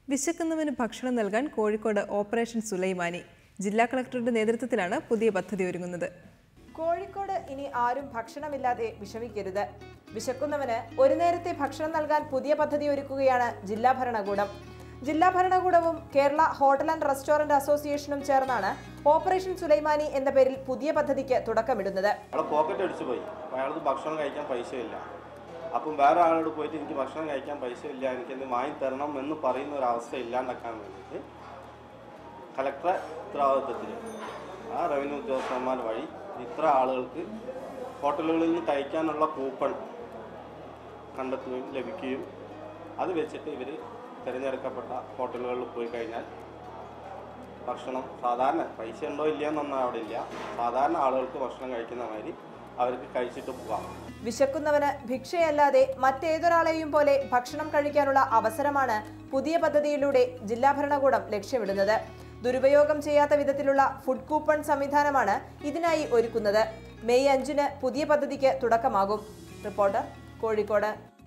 വിശക്കുന്നവന് ഭക്ഷണം നൽകാൻ കോഴിക്കോട് ഓപ്പറേഷൻ സുലൈമാനി ജില്ലാ കളക്ടറുടെ നേതൃത്വത്തിലാണ് പുതിയ പദ്ധതി ഒരുങ്ങുന്നത് കോഴിക്കോട് ഇനി ആരും ഭക്ഷണമില്ലാതെ വിഷമിക്കരുത് വിശക്കുന്നവന് ഒരു നേരത്തെ ഭക്ഷണം നൽകാൻ പുതിയ പദ്ധതി ഒരുക്കുകയാണ് ജില്ലാ ഭരണകൂടം ജില്ലാ ഭരണകൂടവും കേരള ഹോട്ടൽ ആൻഡ് റെസ്റ്റോറന്റ് അസോസിയേഷനും ചേർന്നാണ് ഓപ്പറേഷൻ സുലൈമാനി എന്ന പേരിൽ പുതിയ പദ്ധതിക്ക് തുടക്കമിടുന്നത് അയാളെ പോക്കറ്റ് അടിച്ചു പോയി അപ്പോൾ അയാൾക്ക് ഭക്ഷണം കഴിക്കാൻ പൈസയില്ല അപ്പം വേറെ ആളോട് പോയിട്ട് എനിക്ക് ഭക്ഷണം കഴിക്കാൻ പൈസ ഇല്ല എനിക്ക് എന്ത് വാങ്ങി തരണം എന്ന് പറയുന്ന ഒരു അവസ്ഥ ഇല്ലാണ്ടാക്കാൻ വേണ്ടിയിട്ട് കലക്ടറെ ഉത്തരവാദിത്വത്തിൽ ആ റവന്യൂ ഉദ്യോഗസ്ഥന്മാർ വഴി ഇത്ര ആളുകൾക്ക് ഹോട്ടലുകളിൽ നിന്ന് കഴിക്കാനുള്ള കൂപ്പൺ കണ്ടെത്തുകയും ലഭിക്കുകയും അത് വെച്ചിട്ട് ഇവർ തിരഞ്ഞെടുക്കപ്പെട്ട ഹോട്ടലുകളിൽ പോയി കഴിഞ്ഞാൽ ഭക്ഷണം സാധാരണ പൈസ ഉണ്ടോ ഇല്ലയെന്നൊന്നും അവിടെ ഇല്ല സാധാരണ ആളുകൾക്ക് ഭക്ഷണം കഴിക്കുന്ന മാതിരി അവർക്ക് കഴിച്ചിട്ട് പോകാം വിശക്കുന്നവന് ഭിക്ഷയല്ലാതെ മറ്റേതൊരാളെയും പോലെ ഭക്ഷണം കഴിക്കാനുള്ള അവസരമാണ് പുതിയ പദ്ധതിയിലൂടെ ജില്ലാ ഭരണകൂടം ലക്ഷ്യമിടുന്നത് ദുരുപയോഗം ചെയ്യാത്ത വിധത്തിലുള്ള ഫുഡ് കൂപ്പൺ സംവിധാനമാണ് ഇതിനായി ഒരുക്കുന്നത് മെയ് അഞ്ചിന് പുതിയ പദ്ധതിക്ക് തുടക്കമാകും റിപ്പോർട്ടർ കോഴിക്കോട്